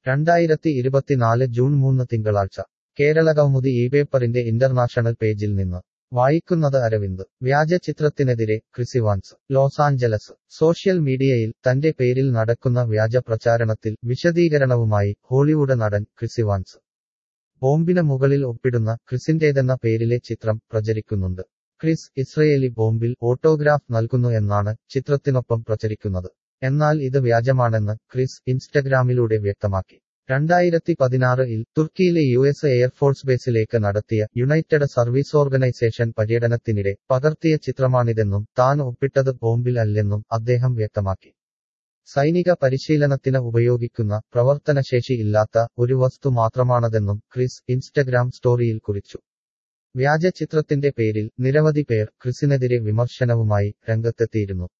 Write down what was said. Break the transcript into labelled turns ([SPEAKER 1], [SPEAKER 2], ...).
[SPEAKER 1] രണ്ടായിരത്തി ഇരുപത്തിനാല് ജൂൺ മൂന്ന് തിങ്കളാഴ്ച കേരള കൗമുദി ഈ പേപ്പറിന്റെ ഇന്റർനാഷണൽ പേജിൽ നിന്ന് വായിക്കുന്നത് അരവിന്ദ് വ്യാജ ചിത്രത്തിനെതിരെ ക്രിസിവാൻസ് ലോസ് ആഞ്ചലസ് സോഷ്യൽ മീഡിയയിൽ തന്റെ പേരിൽ നടക്കുന്ന വ്യാജ പ്രചാരണത്തിൽ വിശദീകരണവുമായി ഹോളിവുഡ് നടൻ ക്രിസിവാൻസ് ബോംബിന് മുകളിൽ ഒപ്പിടുന്ന ക്രിസിന്റേതെന്ന പേരിലെ ചിത്രം പ്രചരിക്കുന്നുണ്ട് ക്രിസ് ഇസ്രയേലി ബോംബിൽ ഓട്ടോഗ്രാഫ് നൽകുന്നു എന്നാണ് ചിത്രത്തിനൊപ്പം പ്രചരിക്കുന്നത് എന്നാൽ ഇത് വ്യാജമാണെന്ന് ക്രിസ് ഇൻസ്റ്റഗ്രാമിലൂടെ വ്യക്തമാക്കി രണ്ടായിരത്തി പതിനാറിൽ തുർക്കിയിലെ യു എസ് എയർഫോഴ്സ് ബേസിലേക്ക് നടത്തിയ യുണൈറ്റഡ് സർവീസ് ഓർഗനൈസേഷൻ പര്യടനത്തിനിടെ പകർത്തിയ ചിത്രമാണിതെന്നും താൻ ഒപ്പിട്ടത് ബോംബിൽ അല്ലെന്നും അദ്ദേഹം വ്യക്തമാക്കി സൈനിക പരിശീലനത്തിന് ഉപയോഗിക്കുന്ന പ്രവർത്തനശേഷി ഇല്ലാത്ത ഒരു വസ്തു മാത്രമാണതെന്നും ക്രിസ് ഇൻസ്റ്റഗ്രാം സ്റ്റോറിയിൽ കുറിച്ചു വ്യാജ ചിത്രത്തിന്റെ പേരിൽ നിരവധി പേർ ക്രിസിനെതിരെ വിമർശനവുമായി രംഗത്തെത്തിയിരുന്നു